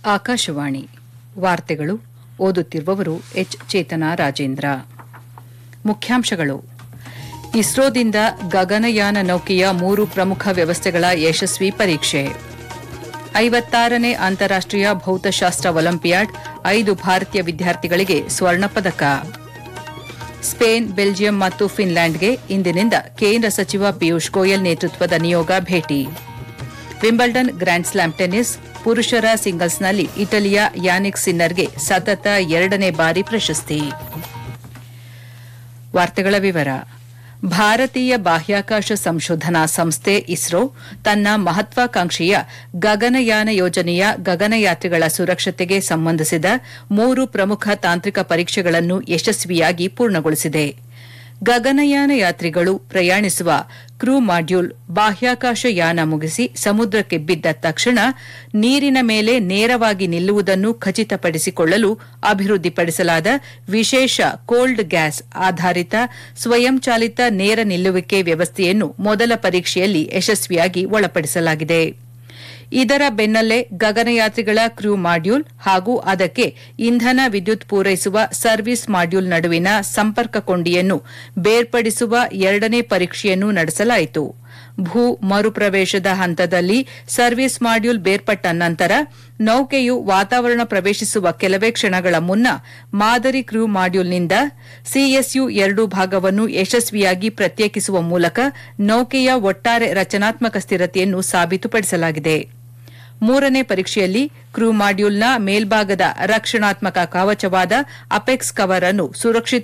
ಆಕಾಶವಾಣಿ ವಾರ್ತೆಗಳು ಓದುತ್ತಿರುವವರು ಎಚ್ ಚೇತನ ರಾಜೇಂದ್ರ ಮುಖ್ಯಾಂಶಗಳು ಇಸ್ರೋದಿಂದ ಗಗನಯಾನ ನೌಕೆಯ ಮೂರು ಪ್ರಮುಖ ವ್ಯವಸ್ಥೆಗಳ ಯಶಸ್ವಿ ಪರೀಕ್ಷೆ ಐವತ್ತಾರನೇ ಅಂತಾರಾಷ್ಟೀಯ ಭೌತಶಾಸ್ತ್ರ ಒಲಿಂಪಿಯಾಡ್ ಐದು ಭಾರತೀಯ ವಿದ್ಯಾರ್ಥಿಗಳಿಗೆ ಸ್ವರ್ಣ ಪದಕ ಸ್ಪೇನ್ ಬೆಲ್ಜಿಯಂ ಮತ್ತು ಫಿನ್ಲ್ಯಾಂಡ್ಗೆ ಇಂದಿನಿಂದ ಕೇಂದ್ರ ಸಚಿವ ಪಿಯೂಷ್ ಗೋಯಲ್ ನೇತೃತ್ವದ ನಿಯೋಗ ಭೇಟಿ ವಿಂಬಲ್ಡನ್ ಗ್ರ್ಯಾಂಡ್ ಸ್ಲಾಮ್ ಟೆನ್ನಿಸ್ ಪುರುಷರ ಸಿಂಗಲ್ಸ್ನಲ್ಲಿ ಇಟಲಿಯ ಯಾನಿಕ್ ಸಿನ್ನರ್ಗೆ ಸತತ ಎರಡನೇ ಬಾರಿ ಪ್ರಶಸ್ತಿ ವಾರ್ತೆಗಳ ವಿವರ ಭಾರತೀಯ ಬಾಹ್ಯಾಕಾಶ ಸಂಶೋಧನಾ ಸಂಸ್ಥೆ ಇಸ್ರೋ ತನ್ನ ಮಹತ್ವಾಕಾಂಕ್ಷೆಯ ಗಗನಯಾನ ಯೋಜನೆಯ ಗಗನಯಾತ್ರಿಗಳ ಸುರಕ್ಷತೆಗೆ ಸಂಬಂಧಿಸಿದ ಮೂರು ಪ್ರಮುಖ ತಾಂತ್ರಿಕ ಪರೀಕ್ಷೆಗಳನ್ನು ಯಶಸ್ವಿಯಾಗಿ ಪೂರ್ಣಗೊಳಿಸಿದೆ ಗಗನಯಾನ ಯಾತ್ರಿಗಳು ಪ್ರಯಾಣಿಸುವ ಕ್ರೂ ಮಾಡ್ಯೂಲ್ ಬಾಹ್ಯಾಕಾಶ ಯಾನ ಮುಗಿಸಿ ಸಮುದ್ರಕ್ಕೆ ಬಿದ್ದ ತಕ್ಷಣ ನೀರಿನ ಮೇಲೆ ನೇರವಾಗಿ ನಿಲ್ಲುವುದನ್ನು ಖಚಿತಪಡಿಸಿಕೊಳ್ಳಲು ಅಭಿವೃದ್ಧಿಪಡಿಸಲಾದ ವಿಶೇಷ ಕೋಲ್ಡ್ ಗ್ಯಾಸ್ ಆಧಾರಿತ ಸ್ವಯಂಚಾಲಿತ ನೇರ ನಿಲ್ಲುವಿಕೆ ವ್ಯವಸ್ಥೆಯನ್ನು ಮೊದಲ ಪರೀಕ್ಷೆಯಲ್ಲಿ ಯಶಸ್ವಿಯಾಗಿ ಒಳಪಡಿಸಲಾಗಿದೆ ಇದರ ಬೆನ್ನಲ್ಲೇ ಗಗನಯಾತ್ರಿಗಳ ಕ್ರೂ ಮಾಡ್ಯೂಲ್ ಹಾಗೂ ಅದಕ್ಕೆ ಇಂಧನ ವಿದ್ಯುತ್ ಪೂರೈಸುವ ಸರ್ವಿಸ್ ಮಾಡ್ಯೂಲ್ ನಡುವಿನ ಸಂಪರ್ಕ ಕೊಂಡಿಯನ್ನು ಬೇರ್ಪಡಿಸುವ ಎರಡನೇ ಪರೀಕ್ಷೆಯನ್ನು ನಡೆಸಲಾಯಿತು ಭೂ ಮರುಪ್ರವೇಶದ ಹಂತದಲ್ಲಿ ಸರ್ವಿಸ್ ಮಾಡ್ಯೂಲ್ ಬೇರ್ಪಟ್ಟ ನಂತರ ನೌಕೆಯು ವಾತಾವರಣ ಪ್ರವೇಶಿಸುವ ಕೆಲವೇ ಕ್ಷಣಗಳ ಮುನ್ನ ಮಾದರಿ ಕ್ರೂ ಮಾಡ್ಯೂಲ್ನಿಂದ ಸಿಎಸ್ಯು ಎರಡು ಭಾಗವನ್ನು ಯಶಸ್ವಿಯಾಗಿ ಪ್ರತ್ಯೇಕಿಸುವ ಮೂಲಕ ನೌಕೆಯ ಒಟ್ಟಾರೆ ರಚನಾತ್ಮಕ ಸ್ಥಿರತೆಯನ್ನು ಸಾಬೀತುಪಡಿಸಲಾಗಿದೆ ಮೂರನೇ ಪರೀಕ್ಷೆಯಲ್ಲಿ ಕ್ರೂ ಮಾಡ್ಯೂಲ್ನ ಮೇಲ್ಭಾಗದ ರಕ್ಷಣಾತ್ಮಕ ಕವಚವಾದ ಅಪೆಕ್ಸ್ ಕವರ್ ಅನ್ನು ಸುರಕ್ಷಿತ